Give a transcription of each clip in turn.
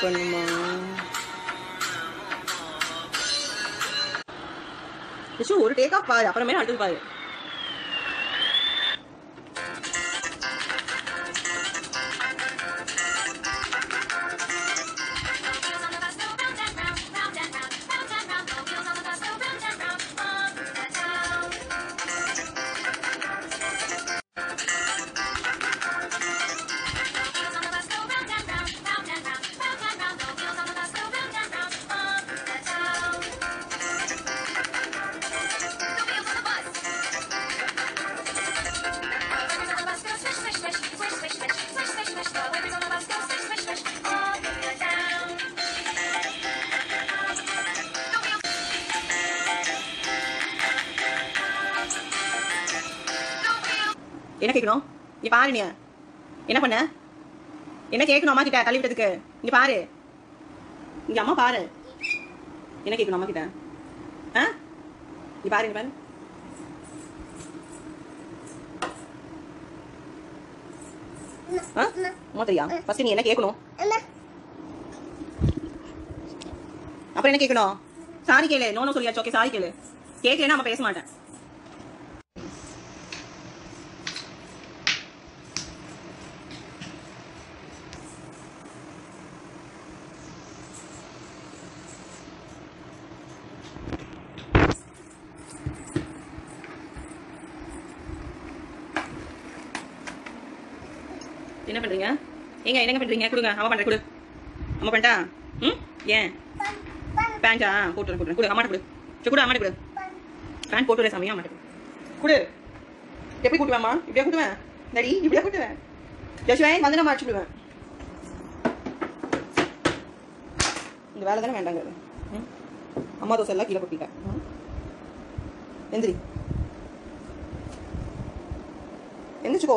பண்ணுமா யசு ஒரு take off பாரு அப்புறமே அடுத்தது பாரு என்ன கேட்கணும் நீ பாரு நீ என்ன பண்ண என்ன கேட்கணும் அம்மா கிட்ட தள்ளி விட்டதுக்கு இங்க பாரு இங்க அம்மா பாரு என்ன கேட்கணும் அம்மா கிட்ட ஆ நீ பாரு இங்க பாரு ஆ அம்மா தெரியா ஃபர்ஸ்ட் நீ என்ன கேட்கணும் அப்புறம் என்ன கேட்கணும் சாரி கேளு நோ நோ சொல்லியாச்சு ஓகே சாரி கேளு கேட்கலன்னா நம்ம பேச மாட்டேன் என்ன பண்றீங்க ஏங்க என்னங்க பண்றீங்க கொடுங்க அம்மா பண்ற கொடு அம்மா பண்ணிட்டா ம் ஏன் பேண்டா போட்டு போட்டு கொடு அம்மாட்ட கொடு சரி கொடு அம்மாட்ட கொடு பேண்ட் போட்டு வரேன் சாமி அம்மாட்ட கொடு கொடு எப்படி கூட்டுவேம்மா இப்படியே கூட்டுவேன் நடி இப்படியே கூட்டுவேன் ஜோஷுவேன் வந்து நான் அடிச்சு விடுவேன் இந்த வேலை தானே வேண்டாங்க ம்? அம்மா தோசை எல்லாம் கீழே கொட்டிட்டேன் ம்? எந்திரி எந்திரிச்சுக்கோ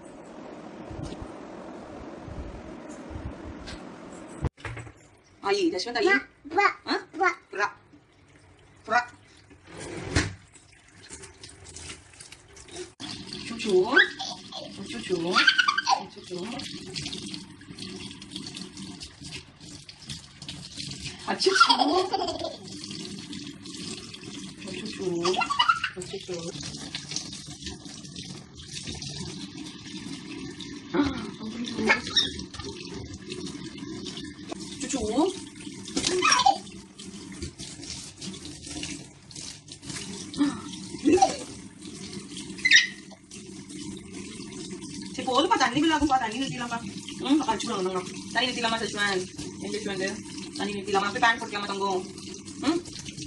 आई जशवंत आई हाँ? रा रा चुचू चुचू चुचू अच्छा चुचू चुचू चुचू சரி போதுப்பா தண்ணி விழாக்குப்பா தண்ணி நிறுத்திடலாம்ப்பா ம் அடிச்சு விடுவாங்க தண்ணி நிறுத்திடலாமா சச்சுவேன் என் சச்சுவேன் தண்ணி நிறுத்திடலாமா போய் பேண்ட் போட்டுக்கலாமா தங்கம் ம்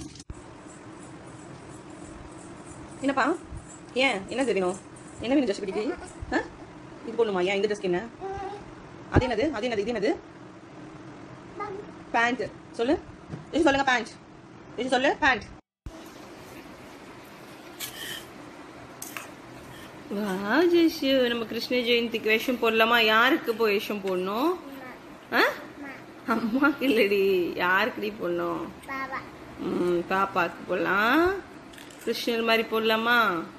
என்னப்பா ஏன் என்ன தெரியணும் என்ன வேணும் ஜஸ்ட் பிடிக்கு ஆ இது போடணுமா ஏன் இந்த ட்ரெஸ்க்கு என்ன அது என்னது அது என்னது இது என்னது பேண்ட் சொல்லு இது சொல்லுங்க பேண்ட் இது சொல்லு பேண்ட் வா ஜெஷு நம்ம கிருஷ்ண ஜெயந்திக்கு வேஷம் போடலாமா யாருக்கு போய் வேஷம் போடணும் ஆ? அம்மாக்கு இல்லடி யாருக்குடி போடணும் ம் பாப்பாக்கு போடலாம் கிருஷ்ணர் மாதிரி போடலாமா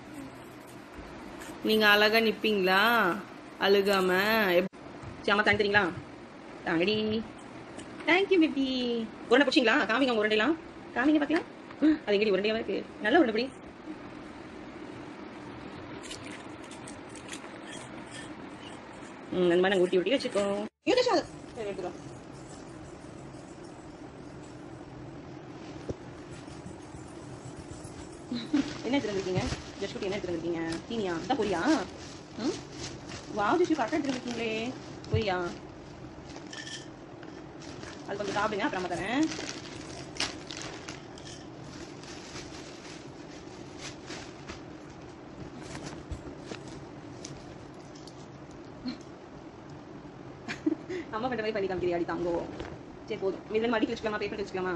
நீங்க அழகா நிப்பீங்களா அழுகாம எப்- சரி, அம்மா தண்ணி தரீங்களா தாங்கடி தேங்க்யூ பேபி உருண்டை பிடிச்சிங்களா காமிங்க உங்க உருண்டைலாம் காமிங்க பார்க்கலாம் ம், அது எங்கடி உருண்டையாவா இருக்கு நல்ல உருண்டை பிடி ம் அந்த மாதிரி நாங்கள் ஊட்டி ஊட்டி வச்சுக்கோம் இது சாது சரி எடுத்துக்கலாம் என்ன எடுத்துருக்கீங்க ஜஸ்ட் குட்டி என்ன எடுத்துருக்கீங்க தீனியா தான் பொரியா ம் வாவ் ஜஸ்ட் கரெக்டாக எடுத்துருக்கீங்களே பொரியா அது கொஞ்சம் சாப்பிடுங்க அப்புறமா தரேன் அம்மா பண்ற மாதிரி பண்ணி காமிக்கிறியா அடி தாங்கோ சரி போதும் இதில் மடிக்கி வச்சுக்கலாமா பேப்பர் வச்சுக்கலாமா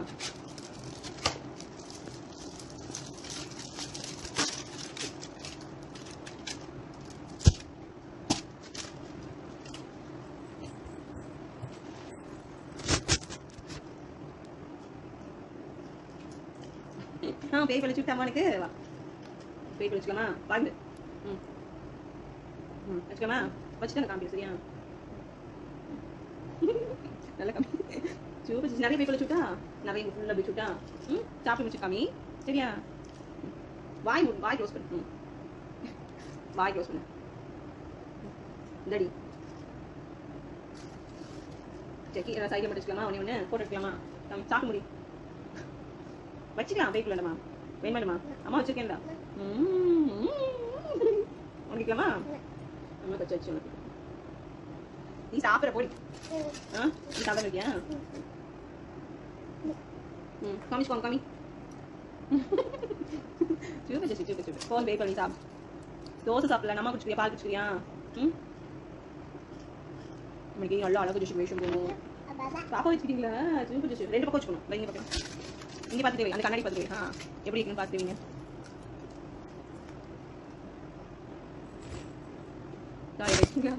ஆ பேப்பர் வச்சு விட்டாமா எனக்கு வா பேப்பர் வச்சுக்கலாமா வாங்க ம் ம் வச்சுக்கலாமா வச்சுட்டு காமிக்க சரியா நல்லா கம்மி சூப்பர் ஜெசி நிறைய போய் வச்சுட்டா நிறைய ஃபுல்லாக போய் சுட்டா ம் சாப்பிட்டு முடிச்சு காமி சரியா வாய் மூடு, வாய் க்ளோஸ் பண்ணு ம். வாய் க்ளோஸ் பண்ணு இந்தடி சரி சைடில் மட்டும் வச்சுக்கலாமா ஒன்று ஒன்று ஃபோட்டோ எடுக்கலாமா நம்ம சாப்பிட முடியும் வச்சுக்கலாம் வெயிட் வேண்டாமா வெயின் வேணுமா அம்மா வச்சிருக்கேன்டா ம் உனக்குலாமா அம்மா வச்சு வச்சு உனக்கு நீ சாப்பிட்ற போடி ஆ நீ சாப்பிட இருக்கியா ம் காமி போங்க காமி super Jessi super super PhonePe பண்ணி சாப்பிடு தோசை சாப்பிடல நம்ம குடிச்சிக்கிறியா பால் குடிச்சிக்கிறியா ம் இன்னைக்கு நல்லா அழகு ஜெசி வேஷம் போகணும் பாப்பா வச்சுக்கிட்டீங்களா சூப்பர் ஜெசி ரெண்டு பக்கம் வச்சுக்கணும் வைங்க பக்கம் இங்கே பார்த்துட்டு வை அந்த கண்ணாடி பார்த்துட்டு வை ஆ எப்படி இருக்குன்னு பார்த்துட்டு வைங்க நான் வைக்கீங்களா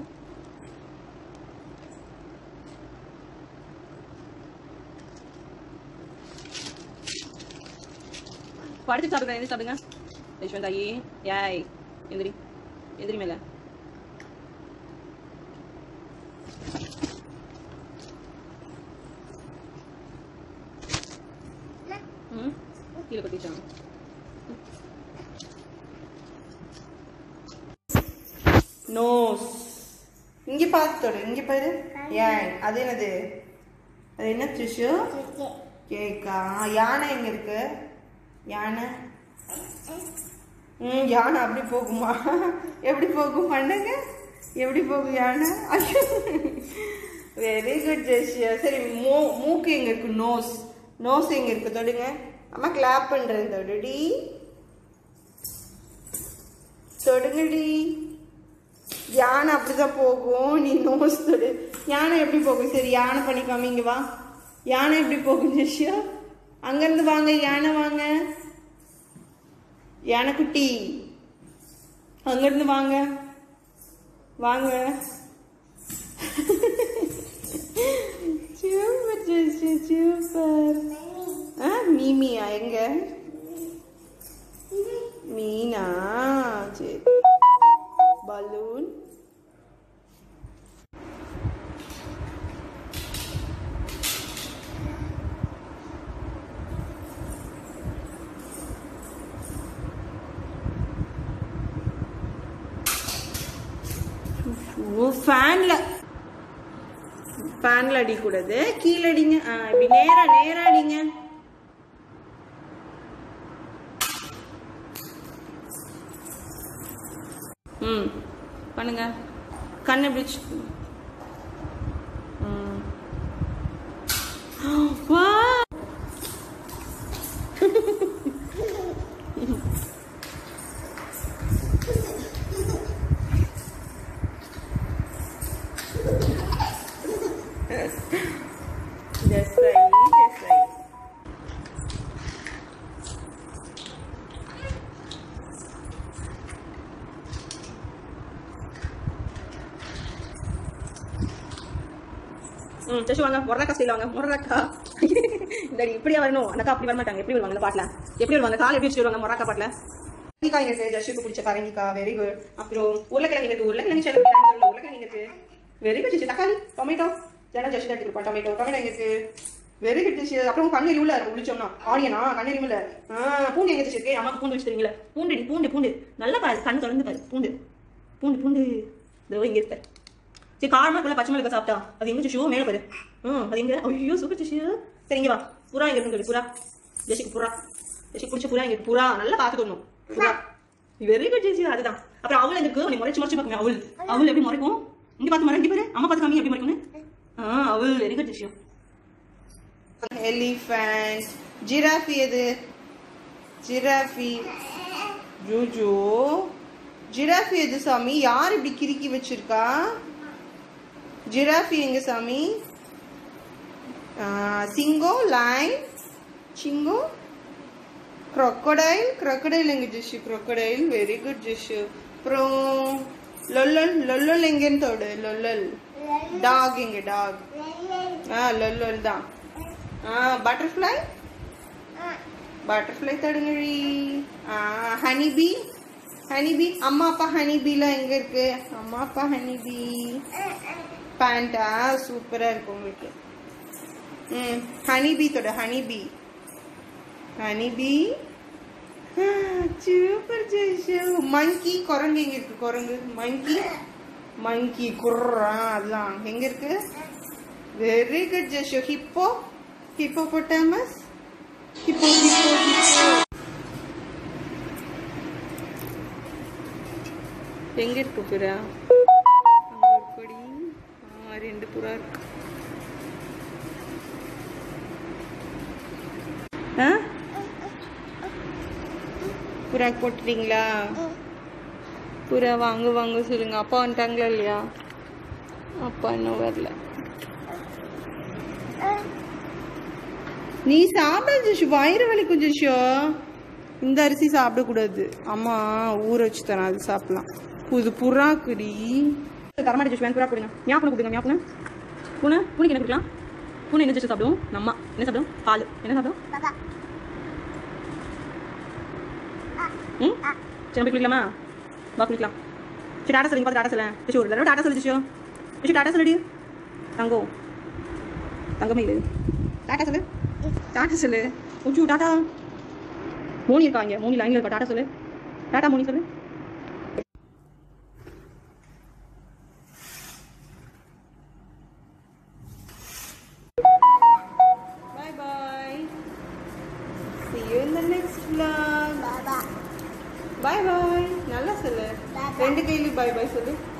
படுத்து சாப்பிடுங்க எந்திரி சாப்பிடுங்க யஷ்வந்த் ஐயே ஏய் எந்திரி எந்திரி மேல ம் கீழே கொட்டிச்சாங்க நோஸ் இங்க பார்த்துடு இங்க பாரு ஏன் அது என்னது அது என்ன திஷு கேக்கா யானை எங்க இருக்கு யானை ம் யானை அப்படி போகுமா எப்படி போகும் பண்ணுங்க எப்படி போகும் யானை வெரி குட் ஜெஷியா சரி மூ மூக்கு எங்க இருக்கு நோஸ் நோஸ் எங்க இருக்கு தொடுங்க அம்மா கிளாப் பண்றேன் தொடுடி தொடுங்கடி யானை அப்படிதான் போகும் நீ நோஸ் தொடு யானை எப்படி போகும் சரி யானை பண்ணிக்காம இங்க வா யானை எப்படி போகும் ஜெஷியா அங்கிருந்து வாங்க யானை வாங்க யானைக்குட்டி அங்கிருந்து வாங்க வாங்க சூப்பர் ஜெஷியா சூப்பர் ஆ மீமியா எங்க மீனா சரி பலூன் ஃபேன்ல ஃபேன்ல அடிக்கூடாது கீழே அடிங்க ஆ, இப்படி நேரா நேரா அடிங்க ம் பண்ணுங்க கண்ணை பிடிச்சு ம். வா Just right, just right. ம் சசி வாங்க முரக்கா ஸ்டைல வாங்க முரக்கா இந்த இப்படியே வரணும் அந்த அக்கா அப்படி வர மாட்டாங்க எப்படி வருவாங்க இந்த பாட்டில் எப்படி வருவாங்க கால் எப்படி வச்சு வருவாங்க முரக்கா பாட்டில் பரங்கிக்காய் இருக்கு ஜஷுக்கு பிடிச்ச பரங்கிக்காய் வெரி குட் அப்புறம் உருளைக்கிழங்கு இருக்கு உருளைக்கிழங்கு சில உருளைக்கிழங்கு இருக்கு வெரி குட் ஜெஷி தக்காளி டொமேட்டோ ஜனா ஜஷி தான் எடுத்துருப்பா டொமேட்டோ டொமேட்டோ எங்க இருக்கு வெரி குட் ஜெஷி அப்புறம் கண்ணெரி உள்ள உளிச்சோம்னா ஆனியனா கண்ணெரி உள்ள பூண்டு எங்க ஜெஷி இருக்கு அம்மாக்கு பூண்டு வச்சு தரீங்களா பூண்டு பூண்டு பூண்டு நல்லா பாரு கண் திறந்து பாரு பூண்டு பூண்டு பூண்டு இதோ இங்க இருக்க சரி காரமா இருக்குல்ல பச்சை மிளகா சாப்பிட்டா அது எங்க சிஷு மேல பாரு ம் அது எங்க ஐயோ சூப்பர் சிஷு சரி இங்க வா புறா எங்க இருக்கு புறா ஜெசிக்கு புறா ஜெசி பிடிச்ச புறா எங்க இருக்கு? புறா நல்லா பாத்துக்கணும் புறா வெரி குட் ஜெசி அதுதான் அப்புறம் அவள் எங்க இருக்கு நீ முறைச்சு முறைச்சு பாக்குங்க அவள் அவள் எப்படி முறைக்கும் இங்க பார்த்து முறை இங்க பாரு அம்மா பார்த்து காமி எப்படி முறைக்கும்னு ஆ அவள் வெரி குட் ஜெசியோ எலிஃபண்ட் ஜிராஃபி எது ஜிராஃபி ஜூஜு ஜிராஃபி எது சாமி யார் இப்படி கிறுக்கி வச்சிருக்கா ஜிராஃபி எங்க சாமி சிங்கோ லைன் சிங்கோ crocodile crocodile எங்க Jishu crocodile very good Jishu அப்புறம் லொல்லல் லொல்லல் எங்கன்னு தோடு லொல்லல் டாக் எங்க டாக் ஆ லொல்லல் தான் ஆ பட்டர்ஃப்ளை பட்டர்ஃப்ளை தடுங்கழி ஹனிபி ஹனிபி அம்மா அப்பா ஹனிபிலாம் எங்க இருக்கு அம்மா அப்பா ஹனிபி பேண்டா சூப்பரா இருக்கு உங்களுக்கு ம் ஹனி பீ தொட honey bee honey bee super Jaishu monkey குரங்கு எங்க இருக்கு குரங்கு மங்கி மங்கி குர்ரா அதெல்லாம் எங்க இருக்கு very good Jeshu hippo hippopotamus hippo hippo hippo எங்க இருக்கு புறா அங்க ஒரு கொடி ஆ ரெண்டு புறா இருக்கு ஆ புறா போட்டுட்டீங்களா புறா வாங்க வாங்க சொல்லுங்க அப்பா வந்துட்டாங்களா இல்லையா அப்பா இன்னும் வரல நீ சாப்பிட ஜிஷு வயிறு வலிக்கும் ஜிஷு இந்த அரிசி சாப்பிடக்கூடாது அம்மா ஊற வச்சு தரேன் அது சாப்பிடலாம் புது புறாக்குடி தரமாட்டி ஜூஸ் வேன் புறா கொடுங்க ஞா பூனை கொடுங்க ஞா பூனை பூனை பூனைக்கு என்ன கொடுக்கலாம் பூனை என்ன ஜூஸ் சாப்பிடும் நம்ம என்ன சாப்பிடும் பால் என்ன சாப்பிடும் ம் சரி நம்ம போய் குளிக்கலாமா வா குளிக்கலாம் சரி டாட்டா சொல்லுங்க பார்த்து டாட்டா சொல்ல ஜிஷு ஒரு தடவை டாட்டா சொல்லு ஜிஷு ஜிஷு டாட்டா சொல்லுடி தங்கோ தங்கமே இது டாட்டா சொல்லு டாட்டா சொல்லு உச்சு டாட்டா மோனி இருக்கா இங்க மோனி லைன்ல இருக்கா டாட்டா சொல்லு டாட்டா மோனி சொல்லு Bye bye. See you in the next vlog. Bye bye. நல்லா சொல்லு ரெண்டு கையிலும் bye bye சொல்லு